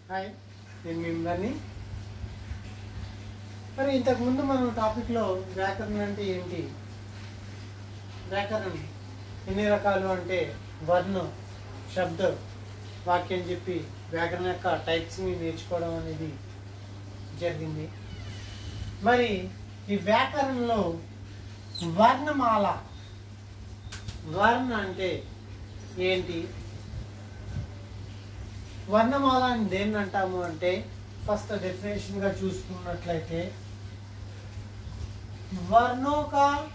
hi నేను మీ అందరినీ మరి ఇంతకుముందు మనం టాపిక్లో వ్యాకరణం అంటే ఏంటి వ్యాకరణం ఎన్ని రకాలు అంటే వర్ణం శబ్ద వాక్యం చెప్పి వ్యాకరణం యొక్క టైప్స్ని నేర్చుకోవడం అనేది జరిగింది మరి ఈ వ్యాకరణంలో వర్ణమాల వర్ణ అంటే ఏంటి వర్ణమాల అని దేన్ని అంటాము అంటే ఫస్ట్ డెఫినేషన్గా చూసుకున్నట్లయితే వర్ణోక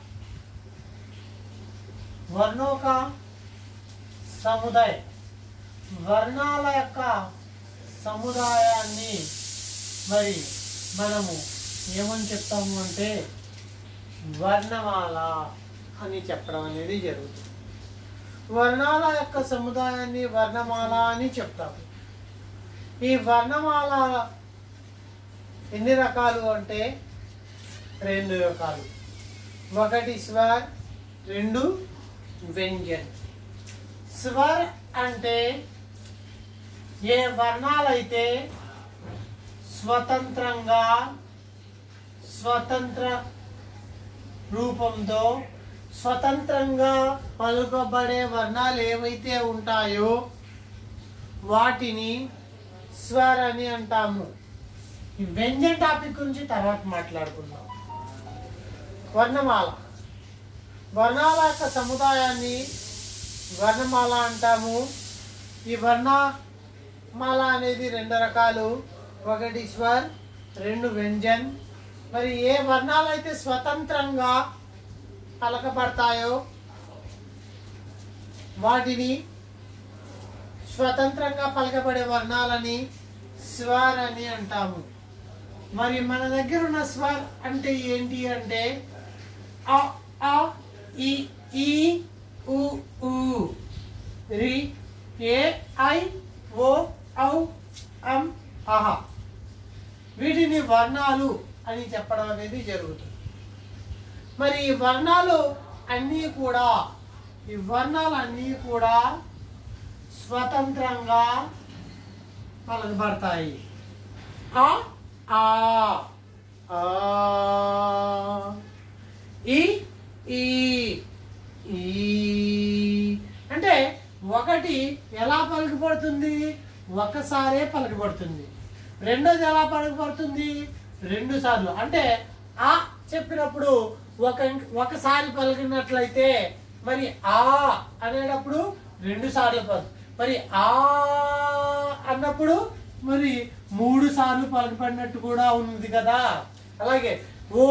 వర్ణోక సముదాయం వర్ణాల యొక్క సముదాయాన్ని మరి మనము ఏమని చెప్తాము అంటే వర్ణమాల అని చెప్పడం అనేది జరుగుతుంది వర్ణాల యొక్క సముదాయాన్ని వర్ణమాల అని చెప్తాము ఈ వర్ణమాల ఎన్ని రకాలు అంటే రెండు రకాలు ఒకటి స్వర్ రెండు వ్యంజన్ స్వర్ అంటే ఏ వర్ణాలైతే స్వతంత్రంగా స్వతంత్ర రూపంతో స్వతంత్రంగా పలుకబడే వర్ణాలు ఏవైతే ఉంటాయో వాటిని స్వర్ అని అంటాము ఈ వ్యంజన్ టాపిక్ గురించి తర్వాత మాట్లాడుకుందాం వర్ణమాల వర్ణాల యొక్క సముదాయాన్ని వర్ణమాల అంటాము ఈ వర్ణమాల అనేది రెండు రకాలు ఒకటి స్వర్ రెండు వ్యంజన్ మరి ఏ వర్ణాలు అయితే స్వతంత్రంగా పలకబడతాయో వాటిని స్వతంత్రంగా పలకబడే వర్ణాలని స్వర్ అని అంటాము మరి మన దగ్గర ఉన్న స్వర్ అంటే ఏంటి అంటే అ ఆ ఇ ఈ ఉ ఊ రి ఏ ఐ ఓ ఔ అం అహ వీటిని వర్ణాలు అని చెప్పడం అనేది జరుగుతుంది మరి ఈ వర్ణాలు అన్నీ కూడా ఈ వర్ణాలు అన్నీ కూడా స్వతంత్రంగా పలకబడతాయి ఆ ఆ ఆ ఈ ఈ ఈ అంటే ఒకటి ఎలా పలుకబడుతుంది ఒకసారే పలకబడుతుంది రెండోది ఎలా పలకబడుతుంది రెండు సార్లు అంటే ఆ చెప్పినప్పుడు ఒక ఒకసారి పలికినట్లయితే మరి ఆ అనేటప్పుడు రెండు సార్లు పలు మరి ఆ అన్నప్పుడు మరి మూడు సార్లు పలకబడినట్టు కూడా ఉంది కదా అలాగే ఓ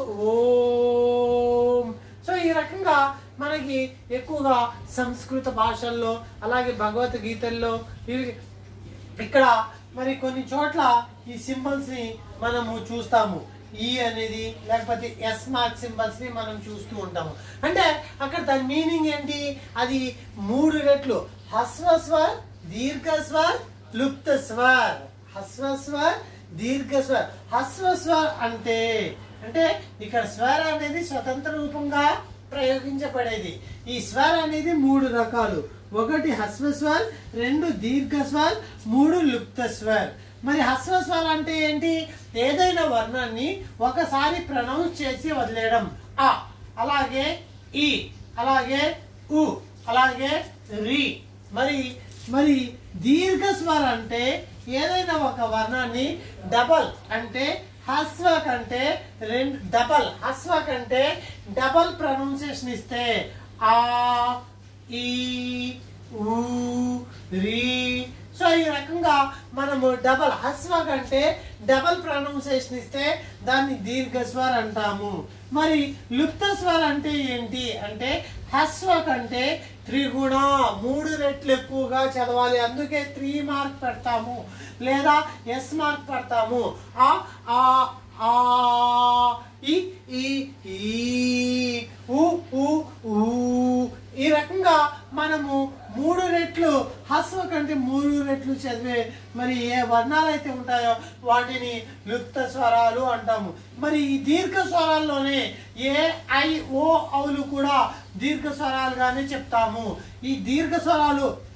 ఓం సో ఈ రకంగా మనకి ఎక్కువగా సంస్కృత భాషల్లో అలాగే భగవద్గీతల్లో ఇవి- ఇక్కడ మరి కొన్ని చోట్ల ఈ సింబల్స్ ని మనము చూస్తాము ఈ అనేది లేకపోతే ఎస్ మార్క్ సింబల్స్ ని మనం చూస్తూ ఉంటాము అంటే అక్కడ దాని మీనింగ్ ఏంటి అది మూడు రెట్లు హస్వస్వర్ దీర్ఘస్వర్ లుప్త స్వర్ హస్వస్వర్ దీర్ఘస్వర్ హస్వస్వర్ అంటే అంటే ఇక్కడ స్వర అనేది స్వతంత్ర రూపంగా ప్రయోగించబడేది ఈ స్వర్ అనేది మూడు రకాలు ఒకటి హస్వస్వర్ రెండు దీర్ఘస్వర్ మూడు లుప్త స్వర్ మరి హస్వస్వర్ అంటే ఏంటి ఏదైనా వర్ణాన్ని ఒకసారి ప్రొనౌన్స్ చేసి వదిలేయడం ఆ అలాగే ఈ అలాగే ఉ అలాగే రి మరి మరి దీర్ఘస్వర్ అంటే ఏదైనా ఒక వర్ణాన్ని డబల్ అంటే హస్వ కంటే రెండు డబల్ హస్వ కంటే డబల్ ప్రొనౌన్సియేషన్ ఇస్తే ఆ ఈ ఊ రి సో ఈ రకంగా మనము డబల్ హస్వ కంటే డబల్ ప్రొనౌన్సియేషన్ ఇస్తే దాన్ని దీర్ఘస్వర్ అంటాము మరి లుప్త స్వర్ అంటే ఏంటి అంటే హస్వ కంటే త్రిగుణ మూడు రెట్లు ఎక్కువగా చదవాలి అందుకే త్రీ మార్క్ పెడతాము లేదా ఎస్ మార్క్ పెడతాము ఆ ఆ ఆ ఈ ఈ ఈ ఊ ఊ ఊ ఈ రకంగా మనము మూడు రెట్లు హస్వ కంటే మూడు రెట్లు చదివే మరి ఏ వర్ణాలు అయితే ఉంటాయో వాటిని లుప్త స్వరాలు అంటాము మరి ఈ దీర్ఘ స్వరాల్లోనే ఏ ఐ ఓ అవులు కూడా దీర్ఘ స్వరాలుగానే చెప్తాము ఈ దీర్ఘ స్వరాలు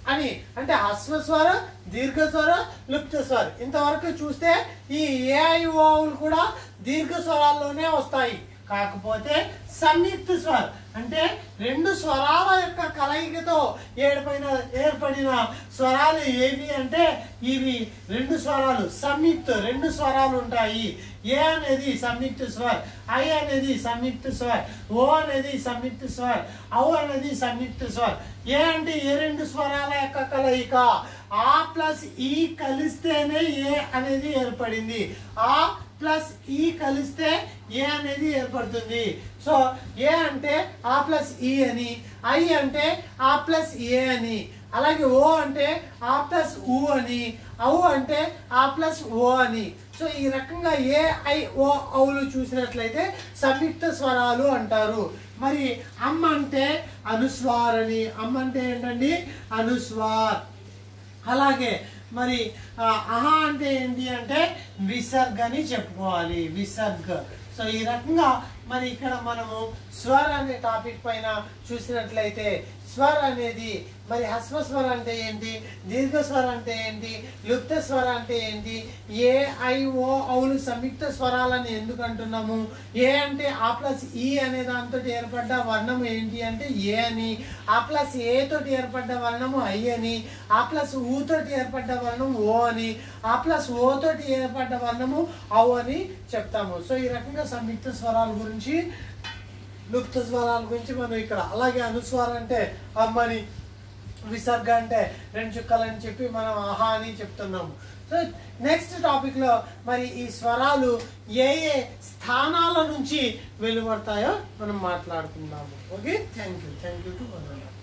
అని అంటే హ్రస్వస్వర దీర్ఘస్వర లుప్త స్వర ఇంతవరకు చూస్తే ఈ ఏఐఓలు కూడా దీర్ఘ స్వరాల్లోనే వస్తాయి కాకపోతే సంయుక్త స్వర్ అంటే రెండు స్వరాల యొక్క కలయికతో ఏర్పడిన ఏర్పడిన స్వరాలు ఏవి అంటే ఇవి రెండు స్వరాలు సంయుక్త రెండు స్వరాలు ఉంటాయి ఏ అనేది సంయుక్త స్వర్ ఐ అనేది సంయుక్త స్వర్ ఓ అనేది సంయుక్త స్వర్ ఔ అనేది సంయుక్త స్వర్ ఏ అంటే ఏ రెండు స్వరాల యొక్క కలయిక ఆ ప్లస్ ఈ కలిస్తేనే ఏ అనేది ఏర్పడింది ఆ ప్లస్ ఈ కలిస్తే ఏ అనేది ఏర్పడుతుంది సో ఏ అంటే ఆ ప్లస్ ఈ అని ఐ అంటే ఆ ప్లస్ ఏ అని అలాగే ఓ అంటే ఆ ప్లస్ ఊ అని ఔ అంటే ఆ ప్లస్ ఓ అని సో ఈ రకంగా ఏ ఐ ఓ ఔలు చూసినట్లయితే సంయుక్త స్వరాలు అంటారు మరి అమ్మ అంటే అనుస్వార్ అని అమ్మ అంటే ఏంటండి అనుస్వార్ అలాగే మరి ఆ, అహ అంటే ఏంటి అంటే విసర్గ అని చెప్పుకోవాలి విసర్గ సో ఈ రకంగా మరి ఇక్కడ మనము స్వర్ అనే టాపిక్ పైన చూసినట్లయితే స్వర్ అనేది మరి హస్వ స్వర అంటే ఏంటి దీర్ఘ స్వర అంటే ఏంటి లుప్త స్వర అంటే ఏంటి ఏ ఐ ఓ ఔలు సంయుక్త స్వరాలని ఎందుకు అంటున్నాము ఏ అంటే ఆ ప్లస్ ఈ అనే దాంతో ఏర్పడ్డ వర్ణం ఏంటి అంటే ఏ అని ఆ ప్లస్ ఏ తోటి ఏర్పడ్డ వర్ణము ఐ అని ఆ ప్లస్ ఊ తోటి ఏర్పడ్డ వర్ణం ఓ అని ఆ ప్లస్ ఓ తోటి ఏర్పడ్డ వర్ణము ఔ అని చెప్తాము సో ఈ రకంగా సంయుక్త స్వరాల గురించి లుప్త స్వరాల గురించి మనం ఇక్కడ అలాగే అనుస్వర అంటే అమ్మని విసర్గ అంటే రెండు చుక్కలు అని చెప్పి మనం ఆహా అని చెప్తున్నాము సో నెక్స్ట్ టాపిక్లో మరి ఈ స్వరాలు ఏ ఏ స్థానాల నుంచి వెలువడతాయో మనం మాట్లాడుకుందాము okay thank you thank you to